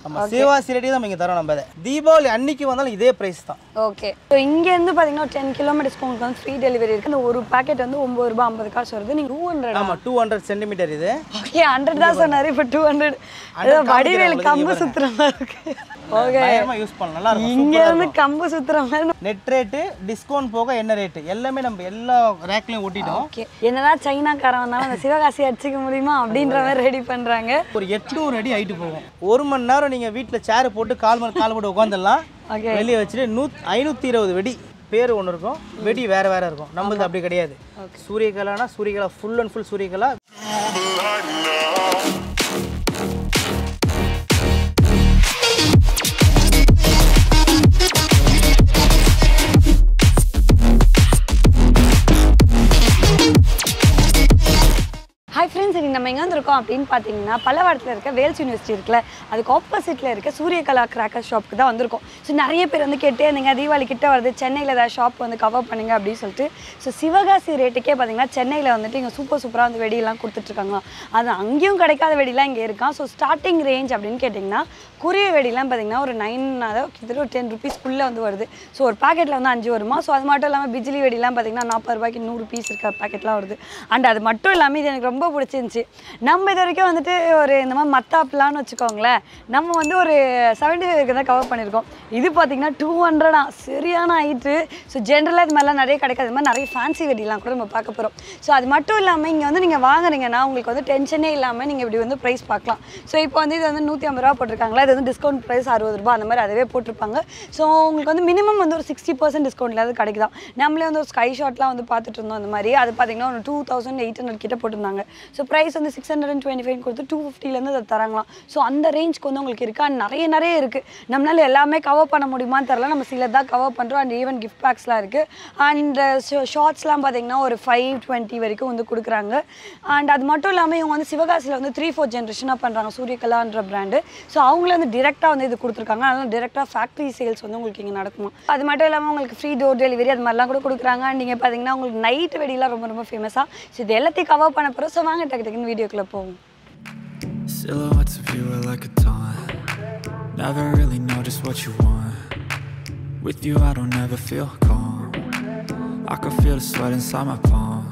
ஆமா சிவாசி ரேட்டே தான் இங்கே தரோம் நம்ம இதை தீபாவளி அன்னைக்கு வந்தாலும் இதே ப்ரைஸ் தான் ஓகே ஸோ இங்கேருந்து பார்த்தீங்கன்னா டென் கிலோமீட்டர்ஸ்க்கு உங்களுக்கு வந்து ஃப்ரீ டெலிவரி இருக்குது இந்த ஒரு பாக்கெட் வந்து ஒம்பது ரூபாய் ஐம்பது காசு வருது நீங்கள் டூ ஹண்ட்ரட் ஆமா டூ ஹண்ட்ரட் சென்டிமீட்டர் இது ஓகே ஹண்ட்ரட் தான் சொன்னார் இப்போ டூ ஹண்ட்ரட் ஏதோ வடிவேல் கம்பு சுத்துற மாதிரி இருக்கு ஓகே பயமா யூஸ் பண்ணலாம் நல்லா இருக்கும் இங்க இருந்து கம்பு சுத்துற மாதிரி நெட் ரேட்டு டிஸ்கவுண்ட் போக என்ன ரேட்டு எல்லாமே நம்ம எல்லா ரேக்லையும் ஒட்டிட்டோம் ஓகே என்னதான் சைனாக்காரன் வந்தாலும் அந்த சிவகாசி அடிச்சுக்க முடியுமா அப்படின்ற மாதிரி ரெடி பண்றாங்க ஒரு எட்நூறு அடி ஹைட்டு போகும் ஒரு மணி நேரம் நீங்கள் வீட்டில் சேர் போட்டு கால் மணி கால் போட்டு உட்காந்துடலாம் Okay. வெளியே வச்சுட்டு நூ ஐநூற்றி இருபது வெடி பேர் ஒன்று இருக்கும் வெடி வேறு வேறு இருக்கும் நம்மளது அப்படி கிடையாது சூரியகலானா Suryakala full and full Suryakala hi friends இன்னைக்கு நம்ம எங்கே வந்திருக்கோம் அப்படின்னு பார்த்தீங்கன்னா பல்லவாரத்தில் இருக்க வேல்ஸ் யூனிவர்சிட்டி இருக்குல்ல அதுக்கு ஆப்போசிட்டில் இருக்க சூரியகலா கிராக்கர் ஷாப்புக்கு தான் வந்திருக்கோம் ஸோ நிறைய பேர் வந்து கேட்டே இருந்தீங்க தீபாவளி கிட்ட வருது சென்னையில் ஏதாவது ஷாப் வந்து கவர் பண்ணுங்க அப்படின்னு சொல்லிட்டு ஸோ சிவகாசி ரேட்டுக்கே பார்த்தீங்கன்னா சென்னையில் வந்துட்டு இங்கே சூப்பர் சூப்பராக வந்து வெடியெல்லாம் கொடுத்துட்ருக்காங்க அது அங்கேயும் கிடைக்காத வெடிலாம் இங்கே இருக்கான் ஸோ ஸ்டார்டிங் ரேஞ்ச் அப்படின்னு கேட்டிங்கன்னா குருவி வெடிலாம் பார்த்தீங்கன்னா ஒரு நைன் அதாவது கிட்டத்தட்ட ஒரு டென் ருபீஸ்க்குள்ளே வந்து வருது ஸோ ஒரு பாக்கெட்டில் வந்து அஞ்சு வருமா ஸோ அது மட்டும் இல்லாமல் பிஜிலி வெடிலாம் பார்த்தீங்கன்னா நாற்பது ரூபாய்க்கு நூறு பீஸ் இருக்க பாக்கெட்லாம் வருது அண்ட் அது மட்டும் இல்லாமல் இது எனக்கு ரொம்ப பிடிச்சிருந்துச்சி நம்ம இது வரைக்கும் வந்துட்டு ஒரு இந்த மாதிரி மத்தாப்லான்னு வச்சுக்கோங்களேன் நம்ம வந்து ஒரு செவன்டி ஃபைவ் தான் கவர் பண்ணியிருக்கோம் இது பார்த்தீங்கன்னா டூ ஹண்ட்ரடா சரியான ஹைட்டு ஸோ ஜென்ரலாக இது மாதிரிலாம் நிறைய கிடைக்காது இது மாதிரி நிறைய ஃபேன்சி வெடிலாம் கூட நம்ம பார்க்க போகிறோம் ஸோ அது மட்டும் இல்லாமல் இங்கே வந்து நீங்கள் வாங்குறீங்கன்னா உங்களுக்கு வந்து டென்ஷனே இல்லாமல் நீங்கள் இப்படி வந்து ப்ரைஸ் பார்க்கலாம் ஸோ இப்போ வந்து இது வந்து நூற்றி ஐம்பது ரூபா போட்டிருக்காங்களா இது வந்து டிஸ்கவுண்ட் ப்ரைஸ் அறுபது ரூபா அந்த மாதிரி அதுவே போட்டிருப்பாங்க ஸோ உங்களுக்கு வந்து மினிமம் வந்து ஒரு சிக்ஸ்டி பர்சன்ட் டிஸ்கவுண்ட்ல அது கிடைக்குதான் நம்மளே வந்து ஒரு ஸ்கை ஷாட்லாம் வந்து பார்த்துட்டு இருந்தோம் அந்த மாதிரி அது பார்த்தீங்கன்னா ஒரு டூ தௌசண்ட் எயிட் ஹண்ட்ரட் கிட்ட போட்டிருந்தாங்க ஸோ ப்ரைஸ் வந்து six hundred and twenty five கொடுத்து டூ ஃபிஃப்டிலேருந்து அதை தராங்களாம் ஸோ அந்த ரேஞ்ச்க்கு வந்து உங்களுக்கு இருக்கு அண்ட் நிறைய நிறைய இருக்குது நம்மளால எல்லாமே கவர் பண்ண முடியுமான்னு தெரில நம்ம சில தான் கவர் பண்ணுறோம் அண்ட் ஈவன் கிஃப்ட் பேக்ஸ்லாம் இருக்குது அண்ட் ஷார்ட்ஸ்லாம் பார்த்தீங்கன்னா ஒரு ஃபைவ் டுவெண்ட்டி வரைக்கும் வந்து கொடுக்குறாங்க அண்ட் அது மட்டும் இல்லாமல் இவங்க வந்து சிவகாசியில் வந்து த்ரீ ஃபோர் ஜென்ரேஷனாக பண்ணுறாங்க சூரியகலான்ற பிராண்டு ஸோ அவங்கள வந்து டிரெக்டாக வந்து இது கொடுத்துருக்காங்க அதனால டிரெக்டாக ஃபேக்ட்ரி சேல்ஸ் வந்து உங்களுக்கு இங்கே நடக்குமா அது மட்டும் இல்லாமல் உங்களுக்கு ஃப்ரீ டோர் டெலிவரி அது மாதிரிலாம் கூட கொடுக்குறாங்க அண்ட் நீங்கள் பார்த்தீங்கன்னா உங்களுக்கு நைட் வெடிலாம் ரொம்ப ரொம்ப ஃபேமஸாக ஸோ இது எல்லாத்தையும் கவர் பண்ண போகிறோம் ஸோ வாங்க டக்கு டக்குன்னு வீடியோக்குள்ளே போவோம் Silhouettes of you are like a taunt. Never really know just what you want. With you, I don't ever feel calm. I can feel the sweat inside my palms.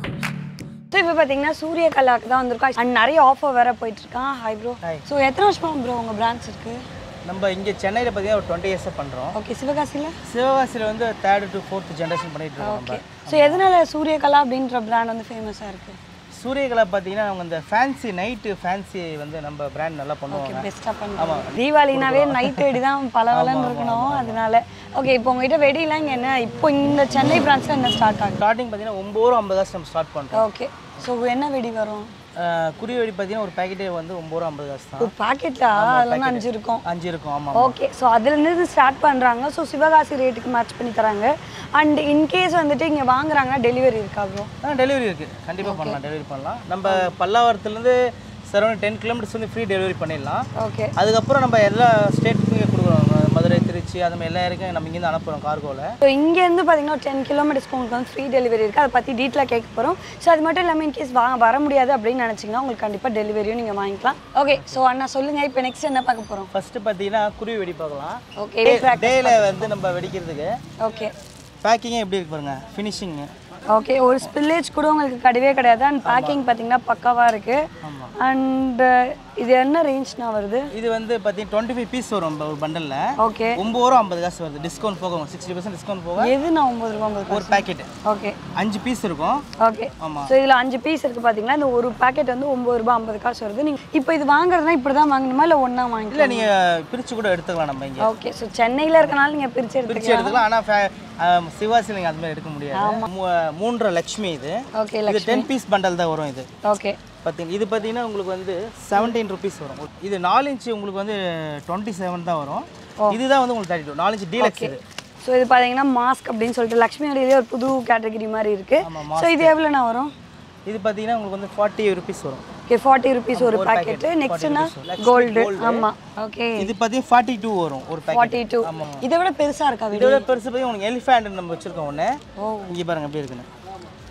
So இப்போ பார்த்தீங்கன்னா சூரியகலாக்கு தான் வந்திருக்கோம் and நிறைய offer வேற போயிட்டு இருக்கான் hi bro Hi. So எத்தனை வருஷமா ப்ரோ உங்கள் பிரான்ச் இருக்குது நம்ம இங்கே சென்னையில் பார்த்தீங்கன்னா ஒரு டுவெண்ட்டி இயர்ஸாக பண்ணுறோம் ஓகே சிவகாசியில் சிவகாசியில் வந்து தேர்ட் டு ஃபோர்த் ஜென்ரேஷன் பண்ணிட்டு இருக்கோம் ஓகே நம்ம ஸோ எதனால சூரியகலா அப்படின்ற பிராண்ட் வந்து ஃபேமஸாக இருக்குது சூரியகலா பார்த்தீங்கன்னா அவங்க இந்த ஃபேன்சி நைட்டு ஃபேன்சி வந்து நம்ம பிராண்ட் நல்லா பண்ணுவாங்க பெஸ்ட்டாக பண்ணுவோம் தீபாவளினாவே நைட் வெடி தான் பல இருக்கணும் அதனால ஓகே இப்போ உங்ககிட்ட வெடிலாம் இங்கே என்ன இப்போ இந்த சென்னை பிரான்ச்சில் என்ன ஸ்டார்ட் ஆகுது ஸ்டார்டிங் பார்த்தீங்கன்னா ஒம்பது ரூபா ஐம்பது காசு நம்ம ஸ்டார்ட் பண்ணுறோம் ஓகே ஸோ என்ன வெடி வரும் குருவி வெடி பார்த்தீங்கன்னா ஒரு பேக்கெட்டே வந்து ஒம்பது ரூபா ஐம்பது காசு தான் ஒரு பாக்கெட்டா அதில் வந்து அஞ்சு இருக்கும் அஞ்சு இருக்கும் ஆமாம் ஓகே ஸோ அதுலேருந்து ஸ்டார்ட் பண்ணுறாங்க ஸோ சிவகாசி ரேட்டுக்கு மேட்ச் பண்ணி தராங்க அண்ட் இன்கேஸ் வந்துட்டு இங்கே வாங்குறாங்கன்னா டெலிவரி இருக்கா ப்ரோ ஆ டெலிவரி இருக்குது கண்டிப்பாக பண்ணலாம் டெலிவரி பண்ணலாம் நம்ம பல்லாவரத்துலேருந்து சரௌண்ட் டென் கிலோமீட்டர்ஸ் வந்து ஃப்ரீ டெலிவரி பண்ணிடலாம் ஓகே அதுக்கப்புறம் நம்ம எல்லா ஸ்டேட்டுக்கும் இங்கே கொடுக்குறோம் மதுரை திருச்சி அது மாதிரி எல்லா இடக்கும் நம்ம இங்கேருந்து அனுப்புகிறோம் கார்கோவில் ஸோ இங்கேருந்து பார்த்தீங்கன்னா டென் கிலோமீட்டர்ஸ்க்கு உங்களுக்கு வந்து ஃப்ரீ டெலிவரி இருக்குது அதை பற்றி டீட்டெயிலாக கேட்க போகிறோம் ஸோ அது மட்டும் இல்லாமல் இன்கேஸ் வா வர முடியாது அப்படின்னு நினச்சிங்கன்னா உங்களுக்கு கண்டிப்பாக டெலிவரியும் நீங்கள் வாங்கிக்கலாம் ஓகே ஸோ அண்ணா சொல்லுங்கள் இப்போ நெக்ஸ்ட் என்ன பார்க்க போகிறோம் ஃபஸ்ட்டு பார்த்தீங்கன்னா குருவி வெடி பார்க்கலாம் ஓகே டேயில் வந்து நம்ம வெடிக்கிறதுக்கு ஓகே பேக்கிங்கே எப்படி இருக்கு பாருங்க ஃபினிஷிங் ஓகே ஒரு ஸ்பில்லேஜ் கூட உங்களுக்கு கிடையவே கிடையாது அண்ட் பேக்கிங் பார்த்தீங்கன்னா பக்காவாக இருக்குது அண்ட் இது என்ன ரேஞ்ச்னா வருது இது வந்து பார்த்தீங்கன்னா டுவெண்ட்டி ஃபைவ் பீஸ் வரும் ஒரு பண்டலில் ஓகே ஒம்பது ரூபா ஐம்பது காசு வருது டிஸ்கவுண்ட் போக சிக்ஸ்டி பர்சன்ட் டிஸ்கவுண்ட் போக எது நான் ஒம்பது ரூபா உங்களுக்கு ஒரு பேக்கெட் ஓகே அஞ்சு பீஸ் இருக்கும் ஓகே ஆமா. ஸோ இதில் அஞ்சு பீஸ் இருக்குது பார்த்தீங்களா இந்த ஒரு பாக்கெட் வந்து ஒம்பது ரூபா ஐம்பது காசு வருது நீங்கள் இப்போ இது வாங்குறதுனா இப்படி தான் வாங்கணுமா இல்லை ஒன்றா இல்லை வாங்கிக்கலாம் நீங்கள் பிரித்து கூட எடுத்துக்கலாம் நம்ம இங்கே ஓகே ஸோ சென்னையில் இருக்கனால நீங்கள் பிரித்து பிரித்து எடுத்துக்கலாம் எடுத்துக்கலாம் ஆனால் சிவாசியில் நீங்கள் அது மாதிரி எடுக்க முடியாது மூ- மூன்றரை லட்சுமி இது ஓகே இது டென் பீஸ் பண்டல் தான் வரும் இது ஓகே பார்த்தீங்க இது பார்த்தீங்கன்னா உங்களுக்கு வந்து செவன்டீன் ருபீஸ் வரும் இது நாலு இன்ச்சு உங்களுக்கு வந்து டுவெண்ட்டி செவன் தான் வரும் இதுதான் வந்து உங்களுக்கு தேர்ட்டி டூ நாலு இன்ச்சு டீலக்ஸ் இது ஸோ இது பார்த்தீங்கன்னா மாஸ்க் அப்படின்னு சொல்லிட்டு லக்ஷ்மி அடியிலே ஒரு புது கேட்டகரி மாதிரி இருக்குது ஆமா, ஸோ இது எவ்வளோண்ணா வரும் இது பார்த்தீங்கன்னா உங்களுக்கு வந்து ஃபார்ட்டி ருபீஸ் வரும் ஓகே ஃபார்ட்டி ருபீஸ் ஒரு பாக்கெட்டு நெக்ஸ்ட்னா கோல்டு ஆமாம் ஓகே இது பார்த்தீங்கன்னா ஃபார்ட்டி டூ வரும் ஒரு பேக்கெட் ஃபார்ட்டி டூ இதை விட பெருசாக இருக்கா வீடு இதோட பெருசு பற்றி உங்களுக்கு எலிஃபேண்ட் நம்ம வச்சிருக்கோம் ஒன்று ஓ இங்கே பாருங்க எப்படி இருக்குன்னு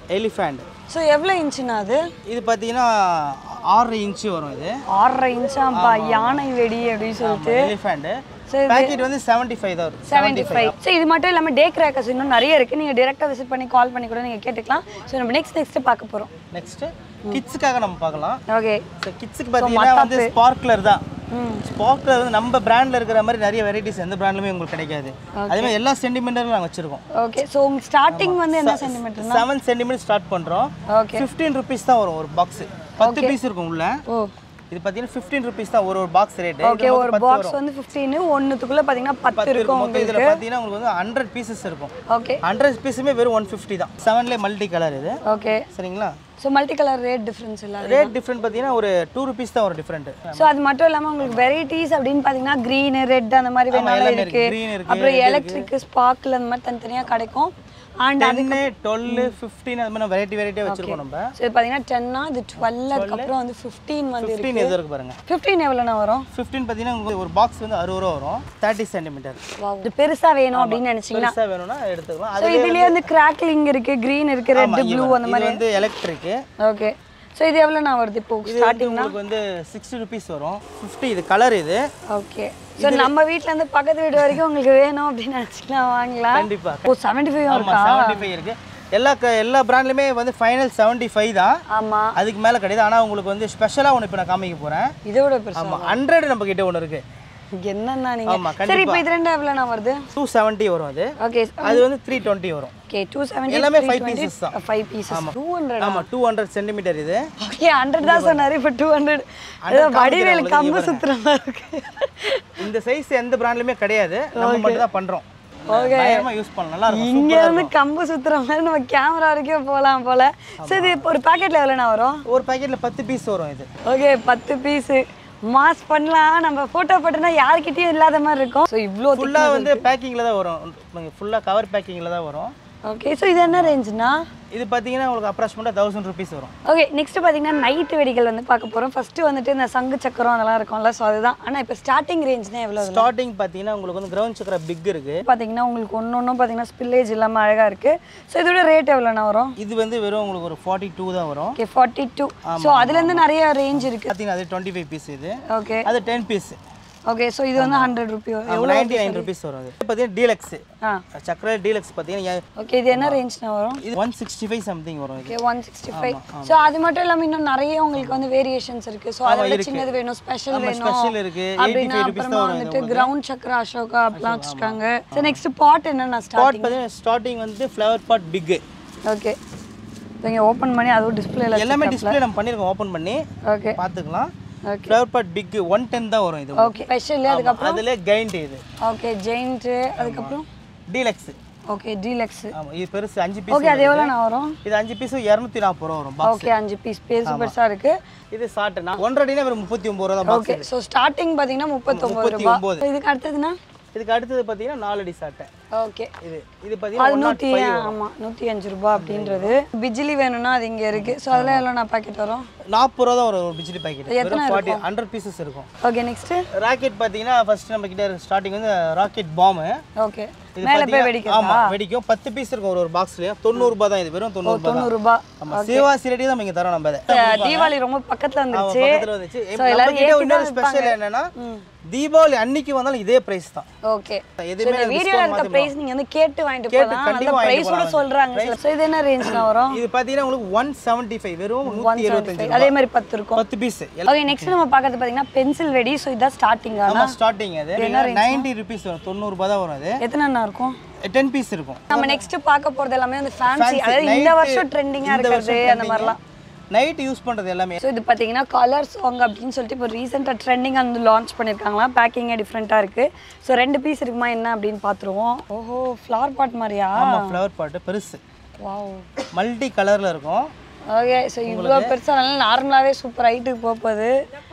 எலிஃபேண்ட் ஸோ எவ்வளோ இன்ச்சுண்ணா அது இது பார்த்தீங்கன்னா ஆறரை இன்ச்சு வரும் இது ஆறரை இன்ச்சாம்பா யானை வெடி அப்படின்னு சொல்லிட்டு எலிஃபேண்ட் So இது- பேக்கெட் வந்து செவன்ட்டி ஃபைவ் தான் வரும் செவன்ட்டி ஃபைவ் ஸோ இது மட்டும் இல்லாமல் டே கிராக்கர்ஸ் இன்னும் நிறைய இருக்குது நீங்கள் டேரெக்டாக விசிட் பண்ணி கால் பண்ணி கூட நீங்கள் கேட்டுக்கலாம் ஸோ நம்ம நெக்ஸ்ட் நெக்ஸ்ட் பார்க்க போகிறோம் நெக்ஸ்ட்டு கிட்ஸுக்காக நம்ம பார்க்கலாம் ஓகே ஸோ கிட்ஸுக்கு பார்த்தீங்கன்னா வந்து ஸ்பார்க்லர் தான் ஸ்பார்க்லர் வந்து நம்ம பிராண்டில் இருக்கிற மாதிரி நிறைய வெரைட்டிஸ் எந்த பிராண்ட்லுமே உங்களுக்கு கிடைக்காது அதே மாதிரி எல்லா சென்டிமீட்டரும் நாங்கள் வச்சுருக்கோம் ஓகே ஸோ ஸ்டார்டிங் வந்து என்ன சென்டிமீட்டர் செவன் சென்டிமீட்டர் ஸ்டார்ட் பண்ணுறோம் ஓகே ஃபிஃப்டீன் ருபீஸ் தான் வரும் ஒரு பாக்ஸ் பத்து பீஸ் இருக்கும் உள்ள ஓ இது பார்த்தீங்கன்னா ஃபிஃப்டீன் ருபீஸ் தான் ஒரு ஒரு பாக்ஸ் ரேட்டு ஓகே ஒரு பாக்ஸ் வந்து ஃபிஃப்டீனு ஒன்றுத்துக்குள்ளே பார்த்தீங்கன்னா பத்து இருக்கும் மொத்தம் இதில் பார்த்தீங்கன்னா உங்களுக்கு வந்து ஹண்ட்ரட் பீசஸ் இருக்கும் ஓகே ஹண்ட்ரட் பீஸுமே வெறும் ஒன் ஃபிஃப்டி தான் செவன்லேயே மல்டி கலர் இது ஓகே சரிங்களா so multi colour rate difference இல்லாத ரேட் டிஃப்ரெண்ட் பார்த்தீங்கன்னா ஒரு டூ ருபீஸ் தான் ஒரு டிஃப்ரெண்ட் ஸோ அது மட்டும் இல்லாமல் உங்களுக்கு வெரைட்டிஸ் அப்படின்னு பார்த்தீங்கன்னா க்ரீனு ரெட் அந்த மாதிரி வேணாலும் எல்லாமே இருக்கு இருக்கு. Green இருக்கு, அப்புறம் எலக்ட்ரிக் ஸ்பார்க்கில் அந்த மாதிரி தனித்தனியாக கிடைக்கும் அண்ட் டென்னு டுவெல் ஃபிஃப்டீன் அது மாதிரி வெரைட்டி வெரைட்டியாக வச்சிருக்கோம் நம்ம ஸோ இது பார்த்தீங்கன்னா டென்னா இது டுவெல் அதுக்கப்புறம் வந்து ஃபிஃப்டீன் வந்து இருக்கு ஃபிஃப்டீன் எது இருக்கு பாருங்க ஃபிஃப்டீன் எவ்வளோண்ணா வரும் ஃபிஃப்டீன் பார்த்தீங்கன்னா உங்களுக்கு ஒரு பாக்ஸ் வந்து அறுபது ரூபா வரும் தேர்ட்டி சென்டிமீட்டர் இது பெருசா வேணும் அப்படின்னு நினைச்சீங்கன்னா பெருசாக வேணும்னா எடுத்துக்கலாம் ஸோ அது இதுலயே வந்து கிராக்லிங் இருக்கு கிரீன் இருக்கு ரெட் ப்ளூ அந்த இது மாதிரி வந்து எலக்ட்ரிக்கு ஓகே ஸோ இது எவ்வளோண்ணா வருது இப்போ இது வந்து உங்களுக்கு வந்து சிக்ஸ்டி ருபீஸ் வரும் ஃபிஃப்டி இது கலர் இது ஓகே ஸோ நம்ம வீட்ல இருந்து பக்கத்து வீடு வரைக்கும் உங்களுக்கு வேணும் அப்படின்னு நினச்சிக்கலாம் வாங்கலாம் கண்டிப்பா ஓ செவன்ட்டி ஃபைவ் ஆமா இருக்கா செவன்ட்டி ஃபைவ் இருக்கு எல்லா க- எல்லா பிராண்ட்லையுமே வந்து ஃபைனல் செவன்ட்டி ஃபைவ் தான் ஆமா அதுக்கு மேலே கிடையாது ஆனால் உங்களுக்கு வந்து ஸ்பெஷலாக ஒன்று இப்போ நான் காமிக்க போகிறேன் இதை விட பெருசா ஆமாம் ஹண்ட்ரட் நம்ம கிட்ட ஒன்று இருக்கு என்னன்னா நீங்க ஆமா, சரி இப்போ இது ரெண்டு எவ்வளோண்ணா வருது டூ செவன்ட்டி வரும் அது ஓகே அது வந்து த்ரீ டுவெண்ட்டி வரும் ஓகே டூ செவன்ட்டி எல்லாமே ஃபைவ் பீசஸ் தான் ஃபைவ் பீசஸ் டூ ஹண்ட்ரட் ஆமாம் டூ ஹண்ட்ரட் சென்டிமீட்டர் இது ஓகே ஹண்ட்ரட் தான் சொன்னாரு இப்போ டூ ஹண்ட்ரட் ஏதோ வடிவேல் கம்பு சுத்துற மாதிரி இருக்கு இந்த சைஸ் எந்த பிராண்ட்லையுமே கிடையாது நம்ம மட்டும் தான் பண்ணுறோம் பயங்கரமா யூஸ் பண்ணலாம் நல்லா இருக்கும் இங்க இருந்து கம்பு சுத்துற மாதிரி நம்ம கேமரா வரைக்கும் போகலாம் போல சரி இது இப்போ ஒரு பாக்கெட்ல எவ்வளோண்ணா வரும் ஒரு பாக்கெட்ல பத்து பீஸ் வரும் இது ஓகே பத்து பீஸு மாஸ் பண்ணலாம் நம்ம ஃபோட்டோ போட்டோம்னா யார்கிட்டயும் இல்லாத மாதிரி இருக்கும் ஸோ இவ்வளோ ஃபுல்லாக வந்து பேக்கிங்கில் தான் வரும் ஃபுல்லாக கவர் பேக்கிங்கில் தான் வரும் ஓகே ஸோ இது என்ன ரேஞ்சுனா இது பார்த்தீங்கன்னா உங்களுக்கு அப்ராக்சிமேட்டாக தௌசண்ட் ருபீஸ் வரும் ஓகே நெக்ஸ்ட் பார்த்தீங்கன்னா நைட்டு வெடிகள் வந்து பார்க்க போகிறோம் ஃபஸ்ட்டு வந்துட்டு இந்த சங்கு சக்கரம் அதெல்லாம் இருக்கும்ல ஸோ அதுதான் ஆனால் இப்போ ஸ்டார்டிங் ரேஞ்ச்னா எவ்வளோ ஸ்டார்டிங் பார்த்தீங்கன்னா உங்களுக்கு வந்து கிரவுண்ட் சக்கர பிக் இருக்கு பார்த்தீங்கன்னா உங்களுக்கு ஒன்று ஒன்றும் பார்த்தீங்கன்னா ஸ்பில்லேஜ் இல்லாமல் அழகாக இருக்குது ஸோ இதோட ரேட் எவ்வளோண்ணா வரும் இது வந்து வெறும் உங்களுக்கு ஒரு ஃபார்ட்டி டூ தான் வரும் ஓகே ஃபார்ட்டி டூ ஸோ அதுலேருந்து நிறைய ரேஞ்ச் இருக்குது பார்த்தீங்கன்னா அது டுவெண்ட்டி ஃபைவ் பீஸ் இது ஓகே அது டென் பீஸ் ஓகே ஸோ இது வந்து hundred rupee ninety nine rupees வரும் அது பார்த்தீங்கன்னா டீலக்ஸ் ஆ சக்கரை டீலக்ஸ் பார்த்தீங்கன்னா ஓகே இது என்ன ரேஞ்ச்னா வரும் இது ஒன் சிக்ஸ்டி ஃபைவ் சம்திங் வரும் இது okay one sixty five so அது மட்டும் இல்லாமல் இன்னும் நிறைய உங்களுக்கு வந்து வேரியேஷன்ஸ் இருக்கு ஸோ அதை விட சின்னது வேணும் ஸ்பெஷல் ஆமா, வேணும் special இருக்கு. 85 அப்படின்னா rupees தான் அப்புறமா வரும் வந்துட்டு கிரவுண்ட் சக்கர அசோகா அப்படிலாம் வச்சுருக்காங்க ஸோ நெக்ஸ்ட் பாட் என்னென்ன பாட் ஸ்டார்டிங் பார்த்தீங்கன்னா ஸ்டார்டிங் வந்து ஃப்ளவர் பாட் பிக்கு ஓகே நீங்கள் ஓப்பன் பண்ணி அதுவும் டிஸ்பிளேல எல்லாமே டிஸ்ப்ளே நம்ம பண்ணியிருக்கோம் ஓப்பன் பண்ணி ஓகே பார்த்துக்கலாம் Okay. Flower pot big one ten தான் வரும் இது ஓகே ஸ்பெஷல் அதுக்கப்புறம் அதில் கைண்ட் இது ஓகே ஜெயிண்ட்டு அதுக்கப்புறம் டீலக்ஸ் ஓகே டீலக்ஸ் ஆமாம் இது பெருசு அஞ்சு பீஸ் ஓகே அது எவ்வளோண்ணா வரும் இது அஞ்சு பீஸ் இரநூத்தி நாற்பது ரூபா வரும் பாக்ஸ் ஓகே அஞ்சு பீஸ் பெருசு பெருசாக இருக்கு இது ஷார்ட்னா ஒன்றரை அடினா வெறும் முப்பத்தி ஒம்பது ரூபா தான் பாக்ஸ் ஓகே ஸோ ஸ்டார்டிங் பார்த்தீங்கன்னா முப்பத்தொம்பது முப்பத்தி ரூபாய் ஒம்பது. இதுக்கு அடுத்ததுன்னா இதுக்கு அடுத்தது பார்த்தீங்கன்னா நாலு அடி சாட்டை ஓகே இது இது அது பார்த்தீங்கன்னா நூற்றி ஆமாம் நூற்றி அஞ்சு ரூபாய் அப்படின்றது பிஜிலி வேணும்னா அது இங்கே இருக்குது ஸோ அதெல்லாம் எவ்வளோ நான் பாக்கெட் வரும் நாற்பது ரூபா தான் வரும் ஒரு பிஜிலி பாக்கெட் வெறும் ஃபார்ட்டி ஹண்ட்ரட் பீசஸ் இருக்கும் ஓகே நெக்ஸ்ட்டு ராக்கெட் பார்த்தீங்கன்னா ஃபர்ஸ்ட் நம்ம கிட்ட ஸ்டார்டிங் வந்து ராக்கெட் பாம்பு ஓகே இது மேலே போய் பார்த்தீங்கன்னா- வெடிக்கிறதா ஆமா வெடிக்கும் பத்து பீஸ் இருக்கும் ஒரு ஒரு பாக்ஸ்லயே தொண்ணூறு ரூபாய் தான் இது வெறும் தொண்ணூறு ரூபாய் தான் தொண்ணூறுரூபா ஆமா சிவாசி ரெடி தான் இங்க தரோம் நம்ம இதை தீபாவளி ரொம்ப பக்கத்தில் ஆமா, வந்துருச்சு பக்கத்துல வந்துச்சு So, நம்ம எல்லாரும் கிட்ட ஏத்தி இன்னொரு தான் ஸ்பெஷல் என்னன்னா தீபாவளி அன்னைக்கு வந்தாலும் இதே பிரைஸ் தான் ஓகே எதுவுமே இந்த வீடியோல இருக்க பிரைஸ் நீங்க வந்து கேட்டு வாங்கிட்டு கேட்டு போலாம் அந்த கண்டிப்பா வாங்கிட்டு பிரைஸ் கூட போலாம். சொல்றாங்க ஸோ இது என்ன ரேஞ்ச்ல வரும் இது பாத்தீங்கன்னா உங்களுக்கு ஒன் செவன்ட்டி ஃபைவ் வெறும் நூற்றி எழுபத்தஞ்சு அதே மாதிரி பத்து இருக்கும் பத்து பீஸ் ஓகே நெக்ஸ்ட் நம்ம பார்க்கறது பாத்தீங்கன்னா பென்சில் வெடி ஸோ இதான் ஸ்டார்டிங் ஆனா ஆமா ஸ்டார்டிங் அது நைன்டி ருபீஸ் வரும் தொண்ணூறு ரூபாய் தான் வரும் அது எத்தனை அண்ணா இருக்கும் டென் பீஸ் இருக்கும் நம்ம நெக்ஸ்ட் பார்க்க போறது எல்லாமே வந்து ஃபேன்சி அதாவது இந்த வருஷம் ட்ரெண்டிங்கா இருக்கிறது அந்த மாதிரிலாம் நைட் யூஸ் பண்றது எல்லாமே ஸோ இது பார்த்தீங்கன்னா கலர் சாங் அப்படின்னு சொல்லிட்டு இப்போ ரீசெண்டாக ட்ரெண்டிங் வந்து லான்ச் பண்ணியிருக்காங்களா பேக்கிங்கே டிஃப்ரெண்ட்டாக இருக்குது ஸோ ரெண்டு பீஸ் இருக்குமா என்ன அப்படின்னு பார்த்துருவோம் ஓஹோ ஃப்ளவர் பாட் மாதிரியா ஆமா ஃப்ளவர் பாட்டு பெருசு வாவ் மல்டி கலர்ல இருக்கும் ஓகே ஸோ இவ்வளோ பெருசாக நல்லா நார்மலாகவே சூப்பர் ஹைட்டுக்கு போகுது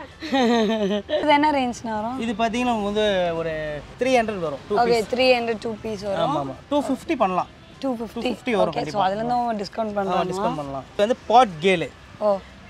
இது என்ன ரேஞ்ச்னா வரும் இது பாத்தீங்கன்னா உங்களுக்கு வந்து ஒரு த்ரீ ஹண்ட்ரட் வரும் two okay three hundred two piece வரும் ஆமா ஆமா டூ ஃபிஃப்டி பண்ணலாம் டூ ஃபிஃப்டி 250 வரும் ஓகே ஸோ அதுலேருந்து டிஸ்கவுண்ட் பண்ணுறாங்க டிஸ்கவுண்ட் பண்ணலாம் இது வந்து பாட் கேலு ஓ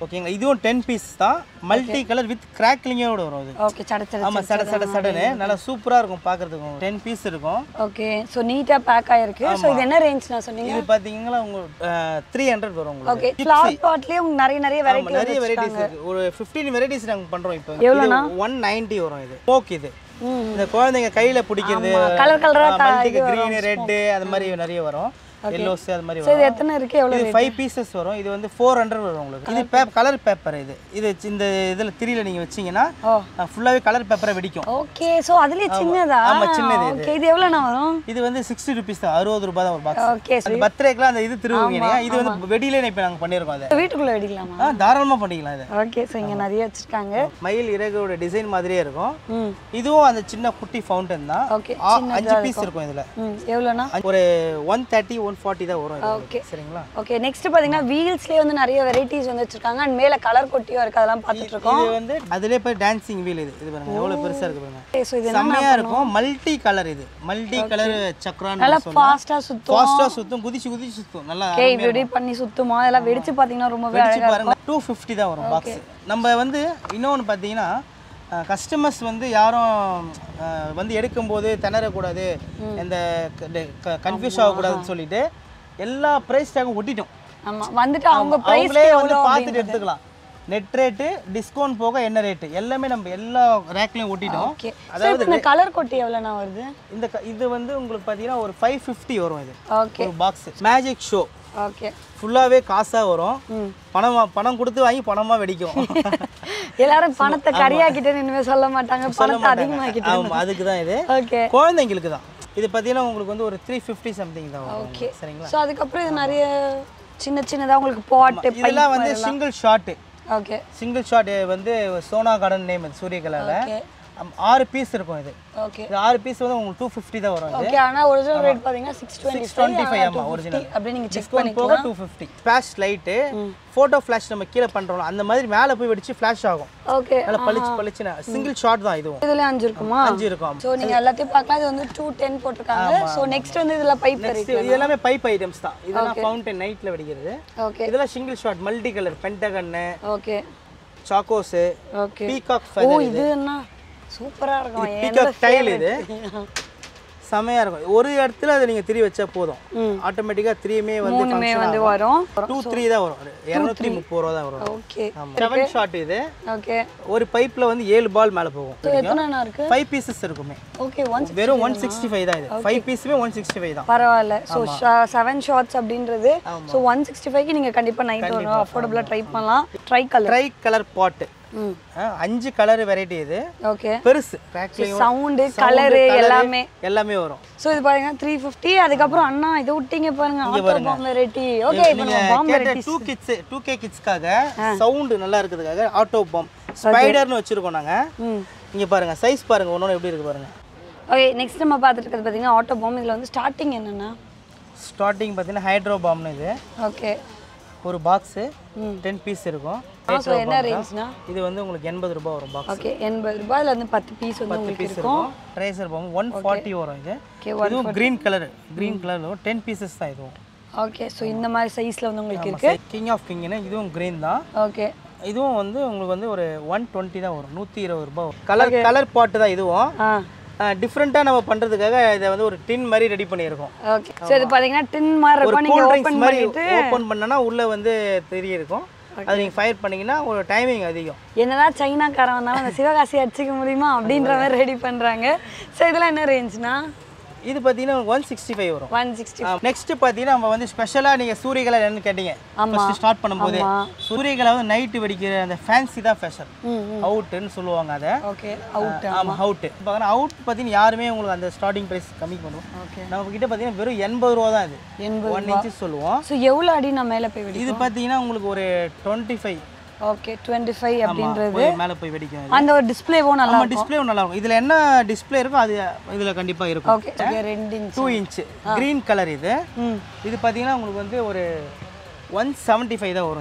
ஓகேங்களா இதுவும் டென் பீஸ் தான் மல்டி கலர் வித் கிராக்லிங்கோட வரும் இது ஓகே சட சட ஆமாம் சட சட சடன்னு நல்லா சூப்பராக இருக்கும் பார்க்கறதுக்கு டென் பீஸ் இருக்கும் ஓகே ஸோ நீட்டாக பேக் ஆயிருக்கு ஸோ இது என்ன ரேஞ்ச் நான் சொன்னீங்க இது பார்த்தீங்கன்னா உங்களுக்கு த்ரீ ஹண்ட்ரட் வரும் உங்களுக்கு ஓகே ஃப்ளவர் பாட்லேயே நிறைய நிறைய ஆமா, வெரைட்டி நிறைய வெரைட்டிஸ் இருக்கு ஒரு ஃபிஃப்டீன் வெரைட்டிஸ் நாங்கள் பண்ணுறோம் இப்போ ஒன் நைன்ட்டி வரும் இது ஸ்மோக் இது இந்த குழந்தைங்க கையில் பிடிக்கிறது கலர் கலராக மல்டிக்கு க்ரீன் ரெட்டு அது மாதிரி நிறைய வரும் எல்லோஸ் அது மாதிரி ஸோ வரும் இது எத்தனை இருக்கு எவ்வளோ இது ஃபைவ் பீசஸ் வரும் இது வந்து ஃபோர் ஹண்ட்ரட் வரும் உங்களுக்கு இது பேப் கலர் பேப்பர் இது இது இந்த இதில் திரியில் நீங்கள் வச்சீங்கன்னா ஓ. ஃபுல்லாகவே கலர் பேப்பரை வெடிக்கும் ஓகே ஸோ அதுலயே சின்னதா ஆமா, சின்னது இது. ஓகே இது எவ்வளோண்ணா வரும் இது வந்து சிக்ஸ்டி ருபீஸ் தான் அறுபது ரூபாய் தான் ஒரு பாக்ஸ் ஓகே அந்த பர்த்டேக்கெலாம் அந்த இது திருவுவீங்க இல்லையா? இது வந்து வெடியிலே இப்போ நாங்கள் பண்ணியிருக்கோம் அதை வீட்டுக்குள்ள வெடிக்கலாமா ஆ தாராளமாக பண்ணிக்கலாம் இதை ஓகே ஸோ இங்க நிறைய வச்சிருக்காங்க மயில் இறகோட டிசைன் மாதிரியே இருக்கும் ம் இதுவும் அந்த சின்ன குட்டி ஃபவுண்டன் தான் ஓகே ஆ, அஞ்சு பீஸ் இருக்கும் இதுல ம் எவ்வளோண்ணா ஒரு ஒன் தேர்ட்டி ஒன் ஃபார்ட்டி தான் வரும் இது ஓகே உங்களுக்கு. சரிங்களா ஓகே நெக்ஸ்ட் பார்த்தீங்கன்னா வீல்ஸ்லேயே வந்து நிறைய வெரைட்டிஸ் வந்து வச்சிருக்காங்க அண்ட் மேலே கலர் கொட்டியும் இருக்கு அதெல்லாம் பார்த்துட்டு இருக்கோம் இது வந்து அதுலயே போய் டான்சிங் வீல் இது இது பாருங்க எவ்வளவு பெருசா இருக்கு பாருங்க ஸோ இது செம்மையா இருக்கும் மல்டி கலர் இது மல்டி கலர் சக்கரான்னு நல்லா சொல்லலாம் ஃபாஸ்ட்டாக சுத்தும் ஃபாஸ்டா சுத்தும் குதிச்சு குதிச்சு சுத்தும் நல்லா ஓகே இப்படி பண்ணி சுத்துமா அதெல்லாம் வெடிச்சு பார்த்தீங்கன்னா ரொம்பவே வெடிச்சு அழகா பாருங்க டூ ஃபிஃப்டி தான் வரும் பாக்ஸ் நம்ம வந்து இன்னொன்று பார்த்தீங்கன்னா கஸ்டமர்ஸ் வந்து யாரும் அஹ், வந்து எடுக்கும்போது திணறக்கூடாது எந்த கன்ஃபியூஸ் ஆகக்கூடாதுன்னு சொல்லிட்டு எல்லா ப்ரைஸ் டேக்கும் ஒட்டிட்டோம் ஆமா வந்துட்டு அவங்க பிரைஸ் அவங்களே வந்து பார்த்துட்டு எடுத்துக்கலாம் நெட் ரேட்டு டிஸ்கவுண்ட் போக என்ன ரேட்டு எல்லாமே நம்ம எல்லா ரேக்லையும் ஒட்டிட்டோம் ஓகே அதாவது இந்த கலர் கொட்டி எவ்வளோண்ணா வருது இந்த க- இது வந்து உங்களுக்கு பார்த்தீங்கன்னா ஒரு ஃபைவ் ஃபிஃப்டி வரும் இது ஓகே ஒரு பாக்ஸ் மேஜிக் ஷோ ஓகே ஃபுல்லாகவே காசாக வரும் பணம் வா- பணம் கொடுத்து வாங்கி பணமாக வெடிக்கும் எல்லாரும் பணத்தை கரியாக்கிட்டேன்னு இனிமே சொல்ல மாட்டாங்க பணத்தை அதிகமாக்கிட்டு ஆமாம் அதுக்கு தான் இது ஓகே குழந்தைங்களுக்கு தான் இது பார்த்தீங்கன்னா உங்களுக்கு வந்து ஒரு த்ரீ ஃபிஃப்டி சம்திங் தான் வரும் ஓகே சரிங்களா ஸோ அதுக்கப்புறம் இது நிறைய சின்ன சின்னதா உங்களுக்கு பாட்டு இதெல்லாம் வந்து single shot okay single shot வந்து சோனா கார்டன் நேம் இது சூரிய கலரில் ஓகே ஆறு பீஸ் இருக்கும் இது ஓகே இது ஆறு பீஸ் வந்து உங்களுக்கு டூ ஃபிஃப்டி தான் வரும் இது ஓகே ஆனா ஒரிஜினல் ரேட் பாத்தீங்கன்னா six twenty six twenty five ஆமாம் ஒரிஜினல் அப்படி நீங்க செக் டிஸ்கவுண்ட் போக two fifty flash light photo flash நம்ம கீழே பண்ணுறோம் அந்த மாதிரி மேலே போய் வெடிச்சு ஃப்ளாஷ் ஆகும் ஓகே நல்லா பளிச்சு பளிச்சுன்னு சிங்கிள் ஷாட் தான் இதுவும் இதுல அஞ்சு இருக்குமா அஞ்சு இருக்கும் ஸோ நீங்க எல்லாத்தையும் பார்க்கலாம் இது வந்து டூ டென் போட்டிருக்காங்க ஸோ நெக்ஸ்ட் வந்து இதுல பைப் நெக்ஸ்ட் இது எல்லாமே பைப் ஐட்டம்ஸ் தான் இதெல்லாம் ஃபவுண்டன் நைட்டில் வெடிக்கிறது ஓகே இதெல்லாம் சிங்கிள் ஷாட் மல்டி கலர் பென்டகன்னு ஓகே சாக்கோஸு ஓகே பீகாக் ஓ ஃபெதர் இது என்ன சூப்பரா இருக்கும் பீகாக் டைல் இது செமையா இருக்கும் ஒரு இடத்துல அதை நீங்கள் திரி வச்சா போதும் ம். ஆட்டோமேட்டிக்காக த்ரீயுமே வந்து மூணுமே வந்து வரும் டூ த்ரீ தான் வரும் இரநூத்தி முப்பது ரூபா தான் வரும் ஓகே செவன் ஷாட் இது ஓகே ஒரு பைப்பில் வந்து ஏழு பால் மேலே போகும் ஸோ எத்தனை இருக்கு ஃபைவ் பீசஸ் இருக்குமே ஓகே ஒன் வெறும் ஒன் சிக்ஸ்டி ஃபைவ் தான் இது ஃபைவ் பீஸுமே ஒன் சிக்ஸ்டி ஃபைவ் தான் பரவாயில்ல ஸோ செவன் ஷார்ட்ஸ் அப்படின்றது ஸோ ஒன் சிக்ஸ்டி ஃபைவ்க்கு நீங்கள் கண்டிப்பாக நைட் வரும் அஃபோர்டபுளாக ட்ரை பண்ணலாம் tri colour tri colour pot ம் அஞ்சு கலர் வெரைட்டி இது ஓகே பெருசு பேக்லேயும் சவுண்டு கலரு எல்லாமே எல்லாமே வரும் ஸோ இது பாருங்க த்ரீ ஃபிஃப்டி அதுக்கப்புறம் அண்ணா இதை விட்டீங்க பாருங்க ஆட்டோ பாம் வெரைட்டி ஓகே இப்போ நீங்க நம்ம பாம் கேட்ட variety to kids two K கிட்ஸ்க்காக சவுண்டு நல்லா இருக்கிறதுக்காக ஆட்டோ பம் ஸ்பைடர்னு வச்சிருக்கோம் நாங்க ம் இங்க பாருங்க சைஸ் பாருங்க ஒன்னொன்று எப்படி இருக்கு பாருங்க ஓகே நெக்ஸ்ட் நம்ம பார்த்துட்டு இருக்கிறது பார்த்தீங்கன்னா ஆட்டோ பாம் இதில் வந்து ஸ்டார்டிங் என்னென்னா ஸ்டார்டிங் பார்த்தீங்கன்னா ஹைட்ரோ பாம்னு இது ஓகே ஒரு பாக்ஸு டென் பீஸ் இருக்கும் ஸோ என்ன ரேஞ்ச்னா இது வந்து உங்களுக்கு எண்பது ரூபாய் வரும் பாக்ஸ் ஓகே எண்பது ரூபாய் இதில் வந்து பத்து பீஸ் வந்து பத்து உங்களுக்கு பீஸ் இருக்கும் இருக்கும் ட்ரேசர் பாம் ஒன் ஃபார்ட்டி வரும் இது ஓகே இதுவும் க்ரீன் கலர் க்ரீன் கலர் வரும் டென் பீசஸ் தான் இதுவும் ஓகே ஸோ இந்த மாதிரி சைஸில் வந்து உங்களுக்கு இருக்கு கிங் ஆஃப் கிங்னு இதுவும் க்ரீன் தான் ஓகே இதுவும் வந்து உங்களுக்கு வந்து ஒரு ஒன் டுவெண்ட்டி தான் வரும் நூற்றி இருபது ரூபாய் வரும் கலர் கலர் பாட்டு தான் இதுவும் ஆ டிஃப்ரெண்ட்டாக நம்ம பண்ணுறதுக்காக இதை வந்து ஒரு டின் மாதிரி ரெடி பண்ணியிருக்கோம் ஓகே ஸோ இது பார்த்தீங்கன்னா டின் மாதிரி ஒரு இருக்கும் நீங்கள் கூல் ஓப்பன் ட்ரிங்க்ஸ் மாதிரி பண்ணிட்டு ஓப்பன் பண்ணனா உள்ளே வந்து தெரிய இருக்கும் அது நீங்கள் ஃபயர் பண்ணீங்கன்னா ஒரு டைமிங் அதிகம் என்னதான் சைனாக்காரன் வந்தாலும் அந்த சிவகாசி அடிச்சுக்க முடியுமா அப்படின்ற மாதிரி ரெடி பண்ணுறாங்க ஸோ இதெல்லாம் என்ன ரேஞ்ச்னா இது பார்த்தீங்கன்னா ஒன் சிக்ஸ்டி ஃபைவ் வரும் ஒன் சிக்ஸ்டி நெக்ஸ்ட் பார்த்தீங்கன்னா நம்ம வந்து ஸ்பெஷலாக நீங்கள் சூரியகலை என்னன்னு கேட்டீங்க ஆமா. ஃபர்ஸ்ட் ஸ்டார்ட் பண்ணும்போது ஆமா. சூரியகலை வந்து நைட்டு வெடிக்கிற அந்த ஃபேன்சி தான் ஃபேஷன் ம் அவுட்டுன்னு சொல்லுவாங்க அதை ஓகே அவுட் ஆமாம் அவுட்டு பார்த்தீங்கன்னா அவுட் பார்த்தீங்கன்னா யாருமே உங்களுக்கு அந்த ஸ்டார்டிங் ப்ரைஸ் கம்மி பண்ணுவோம் ஓகே நம்ம கிட்ட பார்த்தீங்கன்னா வெறும் எண்பது ரூபா தான் இது எண்பது ஒன் இன்ச்சஸ் சொல்லுவோம் ஸோ எவ்வளோ அடி நான் மேலே போய் வெடி இது பார்த்தீங்கன்னா உங்களுக்கு ஒரு twenty five okay twenty five அப்படின்றது போய் மேலே போய் வெடிக்கும் இது. அந்த ஒரு டிஸ்பிளேவும் நல்லா நம்ம டிஸ்பிளே நல்லா இருக்கும் இதில் என்ன டிஸ்பிளே இருக்கோ அது இதில் கண்டிப்பாக இருக்கும் ஓகே ஓகே ரெண்டு inch two inch green colour இது ம் இது பார்த்தீங்கன்னா உங்களுக்கு வந்து ஒரு ஒன் செவன்ட்டி ஃபைவ் தான் வரும் இது உங்களுக்கு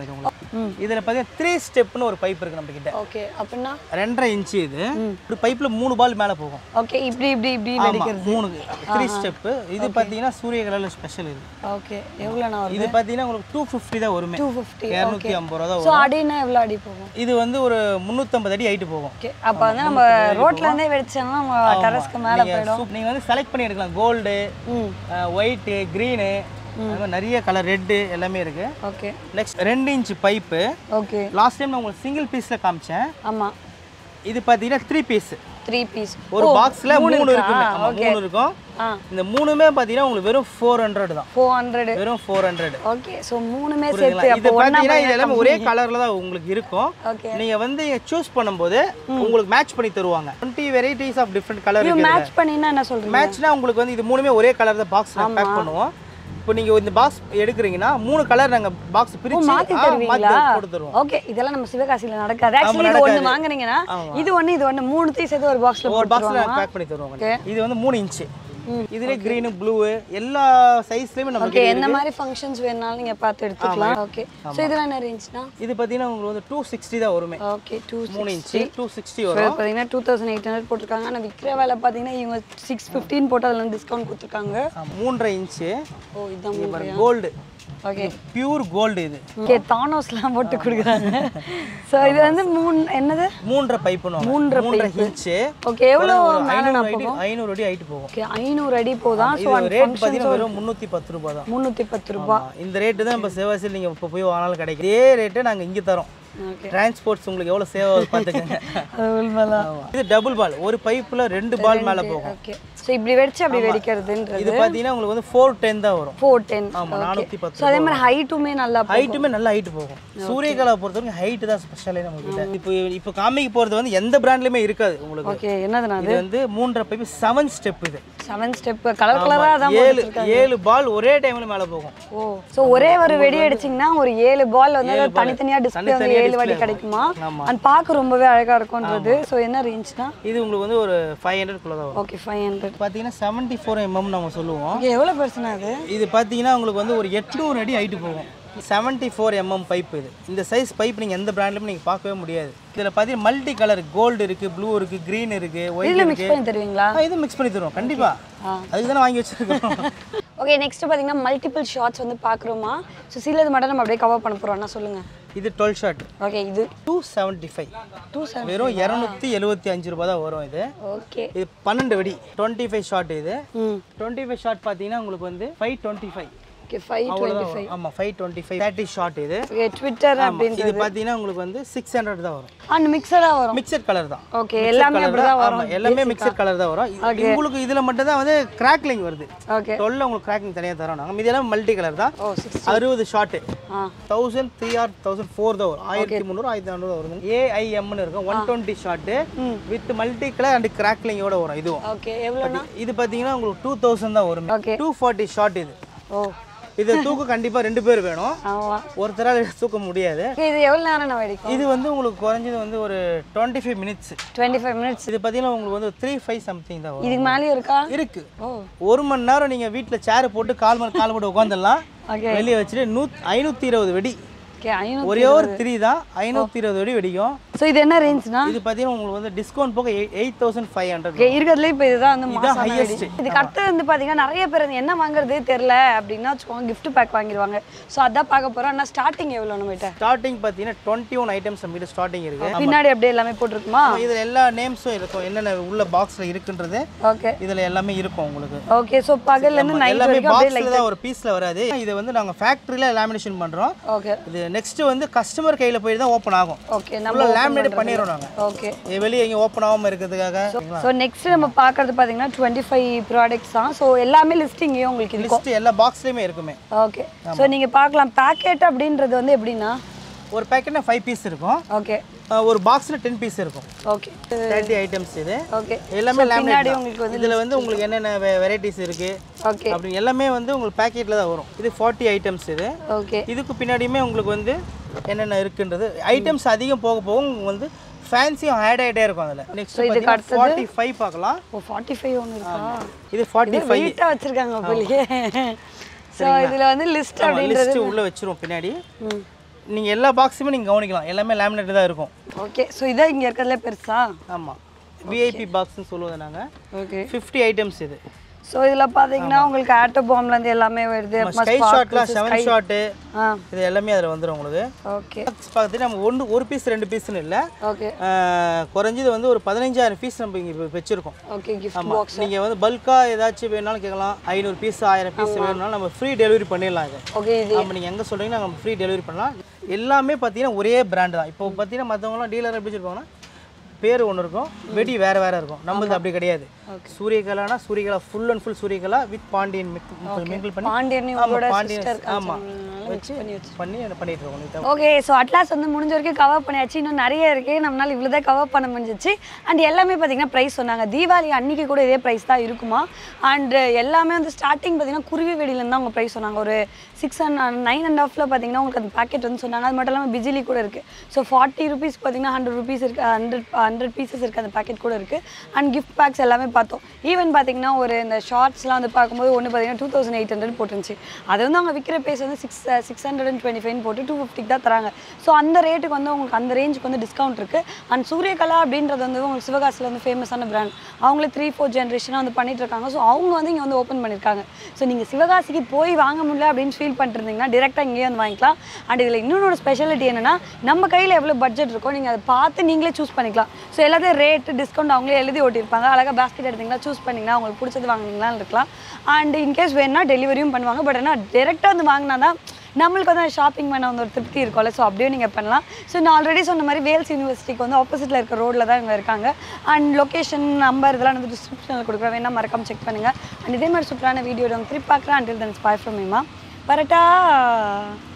இதில் பார்த்தீங்கன்னா த்ரீ ஸ்டெப்னு ஒரு பைப் இருக்கு நம்ம கிட்ட ஓகே அப்படின்னா ரெண்டரை இன்ச்சு இது ஒரு பைப்பில் மூணு பால் மேலே போகும் ஓகே இப்படி இப்படி இப்படி ஆமா, வெடிக்கிறது மூணு த்ரீ ஸ்டெப்பு இது பார்த்தீங்கன்னா சூரிய கலரில் ஸ்பெஷல் இது ஓகே எவ்வளோண்ணா வருது இது பார்த்தீங்கன்னா உங்களுக்கு டூ ஃபிஃப்டி தான் வருமே டூ ஃபிஃப்டி இரநூத்தி ஐம்பது ரூபா தான் ஸோ வரும் அடினா எவ்வளோ அடி போகும் இது வந்து ஒரு முந்நூற்றம்பது அடி ஹைட்டு போகும் ஓகே அப்போ வந்து நம்ம ரோட்ல இருந்தே வெடிச்சோம்னா நம்ம டெரஸ்க்கு மேலே போயிடும் நீங்கள் வந்து செலக்ட் பண்ணி எடுக்கலாம் கோல்டு ம் ஒயிட்டு க்ரீனு அது மாதிரி நிறைய கலர் ரெட்டு எல்லாமே இருக்கு ஓகே நெக்ஸ்ட் ரெண்டு inch pipe okay last time நான் உங்களுக்கு சிங்கிள் பீஸில் காமிச்சேன் ஆமாம் இது பார்த்தீங்கன்னா த்ரீ பீஸ் த்ரீ பீஸ் ஒரு பாக்ஸில் மூணு இருக்குமே ஆமா, மூணு இருக்கும் ஆ இந்த மூணுமே பார்த்தீங்கன்னா உங்களுக்கு வெறும் ஃபோர் ஹண்ட்ரட் தான் ஃபோர் ஹண்ட்ரடு வெறும் ஃபோர் ஹண்ட்ரட் ஓகே ஸோ மூணுமே புரியுதுங்களா சேர்த்து இது அப்போ ஒன்றா பார்த்தீங்கன்னா இது எல்லாமே ஒரே கலரில் தான் உங்களுக்கு இருக்கும் ஓகே நீங்க வந்து சூஸ் பண்ணும்போது உங்களுக்கு மேட்ச் பண்ணி தருவாங்க twenty varieties of different colour இது இருக்கு மேட்ச் பண்ணினா என்ன சொல்றீங்க மேட்ச்னா உங்களுக்கு வந்து இது மூணுமே ஒரே கலர் தான் பாக்ஸ் பேக் பண்ணுவோம் இப்போ நீங்க இந்த பாக்ஸ் எடுக்குறீங்கன்னா மூணு கலர் நாங்க பாக்ஸ் பிரிச்சு மாத்தி ஆ, தருவீங்களா மாத்தி போட்டு தருவோம் ஓகே இதெல்லாம் நம்ம சிவகாசியில நடக்காது ஆக்சுவலி இது ஒண்ணு வாங்குனீங்கன்னா இது ஒண்ணு இது ஒண்ணு மூணுத்தையும் சேர்த்து ஒரு பாக்ஸ்ல ஒரு பாக்ஸ்ல போட்டுருவாங்க பேக் பண்ணி தருவாங்க இது வந்து மூணு இன்ச்சு இதுல கிரீன் ப்ளூ எல்லா சைஸ்லயுமே நம்ம ஓகே என்ன மாதிரி ஃபங்க்ஷன்ஸ் வேணாலும் நீங்க பார்த்து எடுத்துக்கலாம் ஓகே ஸோ இதெல்லாம் என்ன ரேஞ்ச்னா இது பாத்தீங்கன்னா உங்களுக்கு வந்து டூ சிக்ஸ்டி தான் வருமே ஓகே டூ மூணு இன்ச்சு டூ சிக்ஸ்டி இப்போ வரும் பார்த்தீங்கன்னா டூ தௌசண்ட் எயிட் ஹண்ட்ரட் போட்டிருக்காங்க ஆனால் விற்கிற வேலை பார்த்தீங்கன்னா இவங்க சிக்ஸ் ஃபிஃப்டின் போட்டு அதில் டிஸ்கவுண்ட் கொடுத்துருக்காங்க ஆ, மூன்றரை இன்ச்சு ஓ இதுதான் மூணு கோல்டு ஓகே பியூர் கோல்டு இது ஓகே தானோஸ்லாம் போட்டு கொடுக்குறாங்க ஸோ இது வந்து மூணு என்னது மூன்றரை பைப்புன்னு மூன்றரை மூன்றரை இன்ச்சு ஓகே எவ்வளோ மேலே ஐநூறு நான் அடி ஐநூறு அடி ஹைட் போகும் ஓகே ஐநூறு அடி போதான் ஸோ இது ரேட் பார்த்தீங்கன்னா வெறும் முந்நூற்றி பத்து ரூபாய் தான் முந்நூற்றி பத்து ரூபா ஆமா. இந்த ரேட்டு தான் நம்ம சிவகாசியில் நீங்கள் இப்போ போய் வாங்கினாலும் கிடைக்கும் இதே ரேட்டு நாங்கள் இங்கே தரோம் ஓகே டிரான்ஸ்போர்ட்ஸ் உங்களுக்கு எவ்வளோ சேவ் ஆகுது பார்த்துக்கோங்க அது உண்மைதான் ஆமா. இது டபுள் பால் ஒரு பைப்பில் ரெண்டு பால் மேலே போகும் ஓகே ஸோ இப்படி வெடிச்சு அப்படி வெடிக்கிறதுன்றது இது பார்த்தீங்கன்னா உங்களுக்கு வந்து ஃபோர் டென் தான் வரும் ஃபோர் டென் ஆமாம் நானூற்றி பத்து ஸோ அதே மாதிரி ஹைட்டுமே நல்லா ஹைட்டுமே நல்ல ஹைட் போகும் சூரியகலா பொறுத்த வரைக்கும் ஹைட்டு தான் ஸ்பெஷலே நம்ம கிட்ட இப்போ இப்போ காமிக்க போகிறது வந்து எந்த பிராண்ட்லையுமே இருக்காது உங்களுக்கு ஓகே என்னதுண்ணா இது வந்து மூன்றரை பைப்பு செவன் ஸ்டெப் இது செவன் ஸ்டெப் கலர் கலராக தான் ஏழு ஏழு பால் ஒரே டைம்ல மேலே போகும் ஓ ஸோ ஒரே ஒரு வெடி அடிச்சிங்கன்னா ஒரு ஏழு பால் வந்து அது தனித்தனியாக டிஸ்பிளே வந்து தனித்தனியா ஏழு வாட்டி display கிடைக்குமா ஆமா. அது பார்க்க ரொம்பவே அழகா இருக்கும்ன்றது ஸோ என்ன ரேஞ்ச்னா இது உங்களுக்கு வந்து ஒரு ஃபைவ் ஹண்ட்ரட்குள்ளே தான் வரும் ஓகே ஃபைவ் ஹண்ட்ரட் பார்த்தீங்கன்னா செவன்ட்டி ஃபோர் எம்எம் நம்ம சொல்லுவோம் ஓகே எவ்வளோ பெருசுனா அது இது பார்த்தீங்கன்னா உங்களுக்கு வந்து ஒரு எட்நூறு அடி ஹைட்டு போகும் செவன்ட்டி ஃபோர் எம்எம் பைப் இது இந்த சைஸ் பைப் நீங்கள் எந்த பிராண்ட்லையும் நீங்கள் பார்க்கவே முடியாது இதில் பார்த்தீங்கன்னா மல்டி கலர் கோல்டு இருக்குது ப்ளூ இருக்குது க்ரீன் இருக்குது ஒயிட் இதில் மிக்ஸ் பண்ணி தருவீங்களா இது மிக்ஸ் பண்ணி தருவோம் கண்டிப்பாக அதுக்கு தானே வாங்கி வச்சிருக்கோம் ஓகே நெக்ஸ்ட் பார்த்தீங்கன்னா மல்டிபிள் ஷார்ட்ஸ் வந்து பார்க்குறோமா ஸோ சிலது மட்டும் நம்ம அப்படியே கவர் பண்ண போகிறோம்னா சொல்லுங்கள் இது டுவெல் ஷாட் ஓகே இது two seventy five two seven வெறும் இரநூத்தி எழுபத்தி அஞ்சு ரூபா தான் வரும் இது ஓகே இது பன்னெண்டு வெடி டுவெண்ட்டி ஃபைவ் ஷாட் இது ம் டுவெண்ட்டி ஃபைவ் ஷாட் பார்த்தீங்கன்னா உங்களுக்கு வந்து five twenty five okay five twenty five ஆமாம் five twenty five thirty shot இது ஓகே ட்விட்டர் ஆமா, அப்படின்றது இது பார்த்தீங்கன்னா உங்களுக்கு வந்து சிக்ஸ் ஹண்ட்ரட் தான் வரும் அண்ட் மிக்சராக வரும் மிக்சட் கலர் தான் ஓகே எல்லாமே அப்படி தான் வரும் ஆமா, எல்லாமே மிக்சட் கலர் தான் வரும் இது- உங்களுக்கு இதுல மட்டும் தான் வந்து கிராக்லிங் வருது ஓகே டுவெல்ல உங்களுக்கு கிராக்லிங் தனியாக தரோம் நாங்கள் இதெல்லாம் மல்டி கலர் தான் ஓ சிக்ஸ் அறுபது ஷாட்டு ஆ thousand three or thousand four தான் வரும் ஆயிரத்தி முந்நூறு ஆயிரத்தி நானூறு வரும் ஏஐஎம்னு இருக்கும் one twenty shot with multi colour and கிராக்லிங்கோட வரும் இதுவும் ஓகே எவ்வளோண்ணா இது பார்த்தீங்கன்னா உங்களுக்கு டூ தௌசண்ட் தான் வரும் ஓகே டூ ஃபார்ட்டி ஷாட் இது ஓ இது தூக்க கண்டிப்பாக ரெண்டு பேர் வேணும் ஆமாம் ஒருத்தரால் தூக்க முடியாது ஓகே இது எவ்வளோ நேரம் நான் வெடிக்கும் இது வந்து உங்களுக்கு குறைஞ்சது வந்து ஒரு twenty five minutes twenty five minutes இது பார்த்தீங்கன்னா உங்களுக்கு வந்து த்ரீ ஃபைவ் சம்திங் தான் வரும் இதுக்கு மேலேயும் இருக்கா இருக்கு ஓ ஒரு மணி நேரம் நீங்கள் வீட்டில் சேர் போட்டு கால் மணி கால் போட்டு உட்காந்துடலாம் ஓகே வெளியே வச்சுட்டு நூ ஐநூற்றி இருபது வெடி ஓகே ஐநூறு ஒரே ஒரு த்ரீ தான் ஐநூற்றி இருபது வெடி வெடிக்கும் ஸோ இது என்ன ரேஞ்ச்னா இது பார்த்தீங்கன்னா உங்களுக்கு வந்து டிஸ்கவுண்ட் போக eight thousand five hundred okay இருக்கிறதுல இப்போ இதுதான் வந்து இதுதான் மாசான வெடி highest. இதுக்கு அடுத்து வந்து பார்த்தீங்கன்னா நிறைய பேர் வந்து என்ன வாங்குறது தெரில அப்படின்னா வச்சுக்கோங்க gift பேக் வாங்கிடுவாங்க ஸோ அதான் பார்க்க போகிறோம் ஆனால் ஸ்டார்டிங் எவ்வளோ நம்மகிட்ட ஸ்டார்டிங் பார்த்தீங்கன்னா டுவெண்ட்டி ஒன் ஐட்டம்ஸ் நம்மகிட்ட ஸ்டார்டிங் இருக்கு பின்னாடி அப்படியே எல்லாமே போட்டிருக்குமா இதில் எல்லா நேம்ஸும் இருக்கும் என்னென்ன உள்ள பாக்ஸில் இருக்குன்றது ஓகே இதில் எல்லாமே இருக்கும் உங்களுக்கு ஓகே ஸோ பகல்லேருந்து நைட் எல்லாமே வரைக்கும் அப்படியே பாக்ஸில் தான் ஒரு பீஸில் வராது இதை வந்து நாங்கள் ஃபேக்ட்ரியில் லேமினேஷன் பண்ணுறோம் ஓகே இது நெக்ஸ்ட் வந்து கஸ்டமர் கையில் போய் தான் ஓப்பன் ஆகும் ஓகே நம்ம ஃபுல்லாக லேமினேட் பண்ணிடுறோம் நாங்கள் ஓகே வெளியே எங்கேயும் ஓப்பன் ஆகாமல் இருக்கிறதுக்காக ஸோ நெக்ஸ்ட் நம்ம பார்க்கறது பார்த்தீங்கன்னா டுவெண்ட்டி ஃபைவ் ப்ராடக்ட்ஸ் தான் ஸோ எல்லாமே லிஸ்டிங்கே உங்களுக்கு இருக்கும் லிஸ்ட் எல்லா பாக்ஸ்லேயுமே இருக்குமே ஓகே ஸோ நீங்கள் பார்க்கலாம் பேக்கெட் அப்படின்றது வந்து எப்படின்னா ஒரு பேக்கெட்னா ஃபைவ் பீஸ் இருக்கும் ஓகே அஹ் ஒரு பாக்ஸில் டென் பீஸ் இருக்கும் ஓகே தேர்ட்டி ஐட்டம்ஸ் இது ஓகே எல்லாமே பின்னாடி லேமினேட் உங்களுக்கு வந்து இதில் வந்து உங்களுக்கு என்னென்ன வெரைட்டிஸ் இருக்குது ஓகே அப்படி எல்லாமே வந்து உங்களுக்கு பேக்கெட்டில் தான் வரும் இது ஃபார்ட்டி ஐட்டம்ஸ் இது ஓகே இதுக்கு பின்னாடியுமே உங்களுக்கு வந்து என்னென்ன இருக்குன்றது ஐட்டம்ஸ் அதிகம் போக போக உங்களுக்கு வந்து ஃபேன்சியும் ஆட் ஆகிட்டே இருக்கும் அதில் நெக்ஸ்ட் இதுக்கு அடுத்தது? ஃபார்ட்டி ஃபைவ் பார்க்கலாம் ஓ ஃபார்ட்டி ஃபைவ் ஒன்று இருக்கா இது ஃபார்ட்டி ஃபைவ் வெயிட்டாக வச்சுருக்காங்க போலியே ஸோ இதில் வந்து லிஸ்ட் அப்படின்றது லிஸ்ட் உள்ளே வச்சிருவோம் பின்னாடி ம் நீங்கள் எல்லா பாக்ஸுமே நீங்கள் கவனிக்கலாம் எல்லாமே லேமினேட் தான் இருக்கும் ஓகே ஸோ இதான் இங்கே இருக்கிறதுல பெருசா ஆமாம் விஐபி பாக்ஸ்னு சொல்லுவோம் நாங்கள் ஓகே ஃபிஃப்டி ஐட்டம்ஸ் இது ஸோ இதில் பார்த்தீங்கன்னா உங்களுக்கு ஆட்டோ பாம்லேருந்து எல்லாமே வருது ஸ்கை ஷாட்லாம் செவன் ஷாட்டு ஆ இது எல்லாமே அதில் வந்துடும் உங்களுக்கு ஓகே பார்த்தீங்கன்னா நம்ம ஒன்று ஒரு பீஸ் ரெண்டு பீஸ்னு இல்லை ஓகே குறைஞ்சது வந்து ஒரு பதினஞ்சாயிரம் பீஸ் நம்ம இங்கே வச்சுருக்கோம் ஓகே கிஃப்ட் ஆமாம் நீங்கள் வந்து பல்காக ஏதாச்சும் வேணாலும் கேட்கலாம் ஐநூறு பீஸ் ஆயிரம் பீஸ் வேணும்னாலும் நம்ம ஃப்ரீ டெலிவரி பண்ணிடலாம் இது ஓகே இது நம்ம நீங்கள் எங்கே சொல்கிறீங்கன்னா நம்ம ஃப்ரீ டெலிவரி பண்ணலாம் எல்லாமே பார்த்தீங்கன்னா ஒரே பிராண்டு தான் இப்போ பார்த்தீங்கன்னா மற்றவங்களாம் டீலர் எப்படி வச்சுருப்பாங்கன்னா பேர் ஒன்று இருக்கும் வெடி வேறு வேறு இருக்கும் நம்மளது அப்படி கிடையாது சூரியகலானா Suryakala full and full Suryakala with Pandian mingle பண்ணி பாண்டியன் ஆமாம் உங்களோட பாண்டியன் சிஸ்டர் ஆமாம் வச்சு பண்ணி வச்சு பண்ணி பண்ணிட்டு இருக்கோம் நீ ஓகே ஸோ அட்லாஸ் வந்து முடிஞ்ச வரைக்கும் கவர் பண்ணியாச்சு இன்னும் நிறைய இருக்கு நம்மளால இவ்வளோ தான் கவர் பண்ண முடிஞ்சிச்சு அண்ட் எல்லாமே பார்த்தீங்கன்னா ப்ரைஸ் சொன்னாங்க தீபாவளி அன்னைக்கு கூட இதே ப்ரைஸ் தான் இருக்குமா அண்ட் எல்லாமே வந்து ஸ்டார்டிங் பார்த்தீங்கன்னா குருவி வெடியிலேருந்து தான் அவங்க ப்ரைஸ் சொன்னாங்க ஒரு சிக்ஸ் அண்ட் நைன் அண்ட் ஹாஃபில் பார்த்தீங்கன்னா உங்களுக்கு அந்த பேக்கெட் வந்து சொன்னாங்க அது மட்டும் இல்லாமல் பிஜிலி கூட இருக்குது ஸோ ஃபார்ட்டி ருபீஸ் பார்த்தீங்கன்னா ஹண்ட்ரட் ருபீஸ் இருக்குது ஹண்ட்ரட் ஹண்ட்ரட் பீசஸ் இருக்குது அந்த பேக்கெட் கூட இருக்குது அண்ட் கிஃப்ட் பேக்ஸ் எல்லாமே பார்த்தோம் ஈவன் பார்த்தீங்கன்னா ஒரு இந்த ஷார்ட்ஸ்லாம் வந்து பார்க்கும்போது ஒன்று பார்த்தீங்கன்னா டூ தௌசண்ட் எயிட் ஹண்ட்ரட் போட்டுருந்துச்சு அது வந்து அவங்க விற்கிற பேஸ் வந்து six six hundred and twenty five போட்டு டூ ஃபிஃப்டிக்கு தான் தராங்க ஸோ அந்த ரேட்டுக்கு வந்து உங்களுக்கு அந்த ரேஞ்சுக்கு வந்து டிஸ்கவுண்ட் இருக்குது அண்ட் சூரியகலா அப்படின்றது வந்து உங்களுக்கு சிவகாசியில் வந்து ஃபேமஸான பிராண்ட் அவங்களே த்ரீ ஃபோர் ஜென்ரேஷனாக வந்து பண்ணிட்டு இருக்காங்க ஸோ அவங்க வந்து இங்கே வந்து ஓப்பன் பண்ணியிருக்காங்க ஸோ நீங்கள் சிவகாசிக்கு போய் வாங்க முடியல அப்படின்னு ஃபீல் பண்ணிட்டு இருந்தீங்கன்னா டேரெக்டாக இங்கேயே வந்து வாங்கிக்கலாம் அண்ட் இதில் இன்னொரு ஸ்பெஷாலிட்டி என்னன்னா நம்ம கையில் எவ்வளோ பட்ஜெட் இருக்கோ நீங்கள் அதை பார்த்து நீங்களே சூஸ் பண்ணிக்கலாம் ஸோ எல்லாத்தையும் ரேட்டு டிஸ்கவுண்ட் அவங்களே எழுதி ஓட்டியிருப்பாங்க அழகாக பேஸ்கெட் எடுத்தீங்கன்னா சூஸ் பண்ணிங்கன்னா உங்களுக்கு பிடிச்சது வாங்கினீங்களா இருக்கலாம் அண்ட் இன்கேஸ் வேணும்னா டெலிவரியும் பண்ணுவாங்க பட் ஆனால் டேரெக்டாக வந்து வாங்கினா தான் நம்மளுக்கு வந்து ஷாப்பிங் பண்ண வந்து ஒரு திருப்தி இருக்கும்ல ஸோ அப்படியே நீங்கள் பண்ணலாம் ஸோ நான் ஆல்ரெடி சொன்ன மாதிரி வேல்ஸ் யூனிவர்சிட்டிக்கு வந்து ஆப்போசிட்டில் இருக்க ரோட்டில் தான் இவங்க இருக்காங்க அண்ட் லொக்கேஷன் நம்பர் இதெல்லாம் வந்து டிஸ்கிரிப்ஷனில் கொடுக்குறேன் வேணா மறக்காம செக் பண்ணுங்கள் அண்ட் இதே மாதிரி சூப்பரான வீடியோ திருப்பி பார்க்குறேன் அண்டில் தென் ஸ்பாய் ஃப்ரம் மீமா பரட்டா